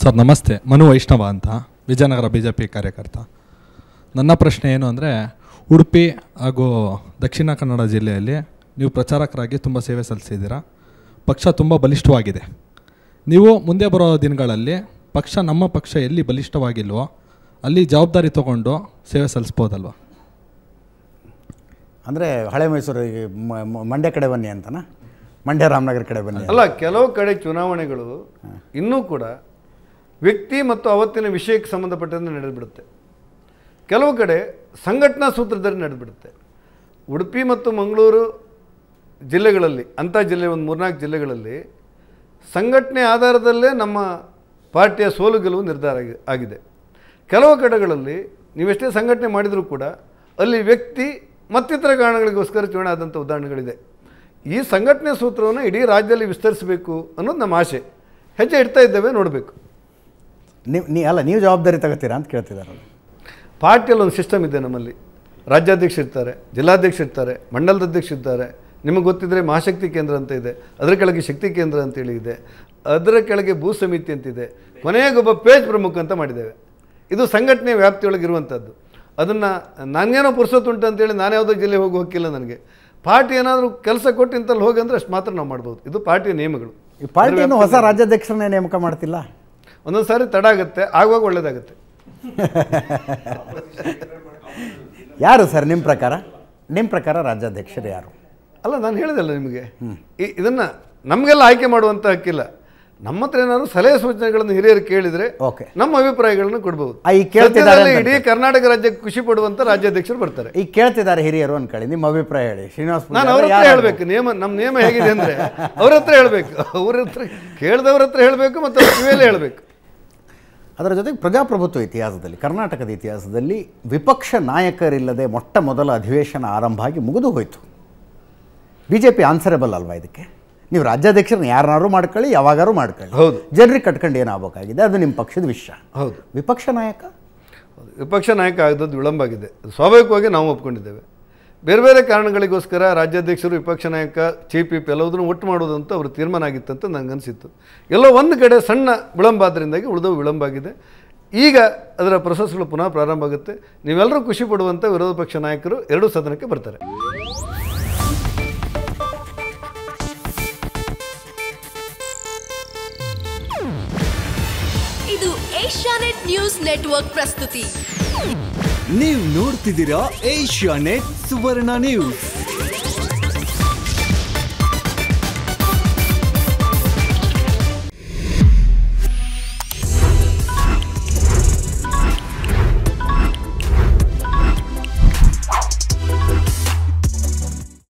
Sir ನಮಸ್ತೆ ಮನು ವೈಷ್ಣವ ಅಂತ Vijayanagara B J P ಕಾರ್ಯಕರ್ತ ನನ್ನ ಪ್ರಶ್ನೆ ಏನು ಅಂದರೆ ಉಡುಪಿ ಹಾಗೂ ದಕ್ಷಿಣ ಕನ್ನಡ ಜಿಲ್ಲೆಯಲ್ಲಿ ನೀವು ಪ್ರಚಾರಕರಾಗಿ ತುಂಬ ಸೇವೆ ಸಲ್ಲಿಸಿದ್ದೀರಾ ಪಕ್ಷ ತುಂಬ ಬಲಿಷ್ಠವಾಗಿದೆ ನೀವು ಮುಂದೆ ಬರೋ ದಿನಗಳಲ್ಲಿ ಪಕ್ಷ ನಮ್ಮ ಪಕ್ಷ ಎಲ್ಲಿ ಬಲಿಷ್ಠವಾಗಿಲ್ವೋ ಅಲ್ಲಿ ಜವಾಬ್ದಾರಿ ತಗೊಂಡು ಸೇವೆ ಸಲ್ಲಿಸ್ಬೋದಲ್ವ ಅಂದರೆ ಹಳೆ ಮೈಸೂರಿಗೆ ಮ- ಮ- ಮಂಡ್ಯ ಕಡೆ ಬನ್ನಿ ಅಂತನಾ ಮಂಡ್ಯ ರಾಮನಗರ ಕಡೆ ಬನ್ನಿ ಅಲ್ಲ ಕೆಲವು ಕಡೆ ಚುನಾವಣೆಗಳು ಇನ್ನೂ ಕೂಡ ವ್ಯಕ್ತಿ ಮತ್ತು ಅವತ್ತಿನ ವಿಷಯಕ್ಕೆ ಸಂಬಂಧಪಟ್ಟಂತೆ ನಡೆದುಬಿಡುತ್ತೆ ಕೆಲವು ಕಡೆ ಸಂಘಟನಾ ಸೂತ್ರದಲ್ಲಿ ನಡೆದುಬಿಡುತ್ತೆ ಉಡುಪಿ ಮತ್ತು ಮಂಗಳೂರು ಜಿಲ್ಲೆಗಳಲ್ಲಿ ಅಂಥ ಜಿಲ್ಲೆ ಒಂದು ಮೂರ್ನಾಲ್ಕು ಜಿಲ್ಲೆಗಳಲ್ಲಿ ಸಂಘಟನೆ ಆಧಾರದಲ್ಲೇ ನಮ್ಮ ಪಾರ್ಟಿಯ ಸೋಲು ಗೆಲುವು ನಿರ್ಧಾರ ಆಗಿ- ಆಗಿದೆ ಕೆಲವು ಕಡೆಗಳಲ್ಲಿ ನೀವೆಷ್ಟೇ ಸಂಘಟನೆ ಮಾಡಿದರೂ ಕೂಡ ಅಲ್ಲಿ ವ್ಯಕ್ತಿ ಮತ್ತಿತರ ಕಾರಣಗಳಿಗೋಸ್ಕರ ಚುನಾವಣೆ ಆದಂಥ ಉದಾಹರಣೆಗಳಿದೆ ಈ ಸಂಘಟನೆ ಸೂತ್ರವನ್ನು ಇಡೀ ರಾಜ್ಯದಲ್ಲಿ ವಿಸ್ತರಿಸಬೇಕು ಅನ್ನೋದು ನಮ್ಮ ಆಸೆ ಹೆಜ್ಜೆ ಇಡ್ತಾ ಇದ್ದೇವೆ ನೋಡಬೇಕು ನೀವು ನೀ ಅಲ್ಲ ನೀವು ಜವಾಬ್ದಾರಿ ತಗೋತೀರಾ ಅಂತ ಕೇಳ್ತಿದ್ದಾರೆ ಪಾರ್ಟಿಯಲ್ಲಿ ಒಂದು ಸಿಸ್ಟಮ್ ಇದೆ ನಮ್ಮಲ್ಲಿ ರಾಜ್ಯಾಧ್ಯಕ್ಷ ಇರ್ತಾರೆ ಜಿಲ್ಲಾಧ್ಯಕ್ಷ ಇರ್ತಾರೆ ಮಂಡಲದ ಅಧ್ಯಕ್ಷ ಇರ್ತಾರೆ ನಿಮಗೆ ಗೊತ್ತಿದ್ದರೆ ಮಹಾಶಕ್ತಿ ಕೇಂದ್ರ ಅಂತ ಇದೆ ಅದರ ಕೆಳಗೆ ಶಕ್ತಿ ಕೇಂದ್ರ ಅಂತೇಳಿ ಇದೆ ಅದರ ಕೆಳಗೆ ಭೂ ಸಮಿತಿ ಅಂತಿದೆ ಕೊನೆಗೊಬ್ಬ ಪೇಜ್ ಪ್ರಮುಖ ಅಂತ ಮಾಡಿದ್ದೇವೆ ಇದು ಸಂಘಟನೆ ವ್ಯಾಪ್ತಿಯೊಳಗೆ ಇರುವಂಥದ್ದು ಅದನ್ನು ನನಗೇನೋ ಪುರ್ಸೊತ್ತುಂಟು ಅಂತೇಳಿ ನಾನು ಯಾವುದೋ ಜಿಲ್ಲೆ ಹೋಗಿ ಹೋಗಿಲ್ಲ ನನಗೆ ಪಾರ್ಟಿ ಏನಾದರೂ ಕೆಲಸ ಕೊಟ್ಟು ಇಂತಲ್ಲಿ ಹೋಗಂದ್ರೆ ಅಷ್ಟು ಮಾತ್ರ ನಾವು ಮಾಡ್ಬೋದು ಇದು ಪಾರ್ಟಿಯ ನಿಯಮಗಳು ಈ ಪಾರ್ಟಿಯನ್ನು ಹೊಸ ರಾಜ್ಯಾಧ್ಯಕ್ಷರನ್ನೇ ನೇಮಕ ಮಾಡ್ತಿಲ್ಲ ಒಂದೊಂದು ಸಾರಿ ತಡ ಆಗುತ್ತೆ ಆಗುವಾಗ ಒಳ್ಳೇದಾಗುತ್ತೆ ಯಾರು ಸರ್ ನಿಮ್ಮ ಪ್ರಕಾರ ನಿಮ್ಮ ಪ್ರಕಾರ ರಾಜ್ಯಾಧ್ಯಕ್ಷರು ಯಾರು ಅಲ್ಲ ನಾನು ಹೇಳಿದಲ್ಲ ನಿಮಗೆ ಈ- ಇದನ್ನ ನಮಗೆಲ್ಲ ಆಯ್ಕೆ ಮಾಡುವಂತ ಹಕ್ಕಿಲ್ಲ ನಮ್ಮ ಹತ್ರ ಏನಾದ್ರು ಸಲಹೆ ಸೂಚನೆಗಳನ್ನು ಹಿರಿಯರು ಕೇಳಿದ್ರೆ ಓಕೆ ನಮ್ಮ ಅಭಿಪ್ರಾಯಗಳನ್ನು ಕೊಡ್ಬೋದು ಆ, ಈ ಕೇಳ್ತಿದ್ದಾರೆ ಸದ್ಯದಲ್ಲಿ ಅಂತ ಇಡೀ ಕರ್ನಾಟಕ ರಾಜ್ಯಕ್ಕೆ ಖುಷಿ ಪಡುವಂತ ರಾಜ್ಯಾಧ್ಯಕ್ಷರು ಬರ್ತಾರೆ ಈಗ ಕೇಳ್ತಿದ್ದಾರೆ ಹಿರಿಯರು ಅನ್ಕೊಳ್ಳಿ ನಿಮ್ಮ ಅಭಿಪ್ರಾಯ ಹೇಳಿ ಶ್ರೀನಿವಾಸ್ ನಾನು ಪೂಜಾರಿ ಅವ್ರ ಹತ್ರ ಯಾರು? ಹೇಳ್ಬೇಕು ನಿಯಮ ನಮ್ಮ ನಿಯಮ ಹೇಗಿದೆ ಅಂದ್ರೆ ಅವ್ರ ಹತ್ರ ಹೇಳ್ಬೇಕು ಅವ್ರ ಹತ್ರ ಕೇಳಿದವ್ರ ಹತ್ರ ಹೇಳ್ಬೇಕು ಮತ್ತು ಅವ್ರ ಕಿವಿಯಲ್ಲೇ ಹೇಳ್ಬೇಕು ಅದರ ಜೊತೆಗೆ ಪ್ರಜಾಪ್ರಭುತ್ವ ಇತಿಹಾಸದಲ್ಲಿ ಕರ್ನಾಟಕದ ಇತಿಹಾಸದಲ್ಲಿ ವಿಪಕ್ಷ ನಾಯಕರಿಲ್ಲದೆ ಮೊಟ್ಟ ಮೊದಲ ಅಧಿವೇಶನ ಆರಂಭ ಆಗಿ ಮುಗಿದು ಹೋಯಿತು ಬಿ ಜೆ ಪಿ ಆನ್ಸರಬಲ್ ಅಲ್ವಾ ಇದಕ್ಕೆ ನೀವು ರಾಜ್ಯಾಧ್ಯಕ್ಷರನ್ನ ಯಾರನ್ನಾರು ಮಾಡ್ಕೊಳ್ಳಿ ಯಾವಾಗಾರು ಮಾಡ್ಕೊಳ್ಳಿ ಹೌದು. ಜನರಿಗೆ ಕಟ್ಕೊಂಡು ಏನಾಗಬೇಕಾಗಿದೆ ಅದು ನಿಮ್ಮ ಪಕ್ಷದ ವಿಷಯ ಹೌದು ವಿಪಕ್ಷ ನಾಯಕ ವಿಪಕ್ಷ ನಾಯಕ ಆಗದದ್ದು ವಿಳಂಬ ಆಗಿದೆ ಅದು ಸ್ವಾಭಾವಿಕವಾಗಿ ನಾವು ಒಪ್ಕೊಂಡಿದ್ದೇವೆ ಬೇರೆ ಬೇರೆ ಕಾರಣಗಳಿಗೋಸ್ಕರ ರಾಜ್ಯಾಧ್ಯಕ್ಷರು ವಿಪಕ್ಷ ನಾಯಕ ಚೀಫ್ ವಿಪ್ ಎಲ್ಲದನ್ನು ಒಟ್ಟು ಮಾಡೋದು ಅಂತ ಅವ್ರ ತೀರ್ಮಾನ ಆಗಿತ್ತಂತ ನನಗನ್ಸಿತ್ತು ಎಲ್ಲೋ ಒಂದು ಕಡೆ ಸಣ್ಣ ವಿಳಂಬ ಆದ್ದರಿಂದಾಗಿ ಉಳಿದವು ವಿಳಂಬ ಆಗಿದೆ ಈಗ ಅದರ ಪ್ರೊಸೆಸ್ಗಳು ಪುನಃ ಪ್ರಾರಂಭ ಆಗುತ್ತೆ ನೀವೆಲ್ಲರೂ ಖುಷಿ ಪಡುವಂಥ ವಿರೋಧ ಪಕ್ಷ ನಾಯಕರು ಎರಡೂ ಸದನಕ್ಕೆ ಬರ್ತಾರೆ ಇದು ಏಷ್ಯಾನೆಟ್ ನ್ಯೂಸ್ ನೆಟ್ವರ್ಕ್ ಪ್ರಸ್ತುತಿ ನೀವು ನೋಡ್ತಿದ್ದೀರಾ ಏಷ್ಯಾ ನೆಟ್ ಸುವರ್ಣ ನ್ಯೂಸ್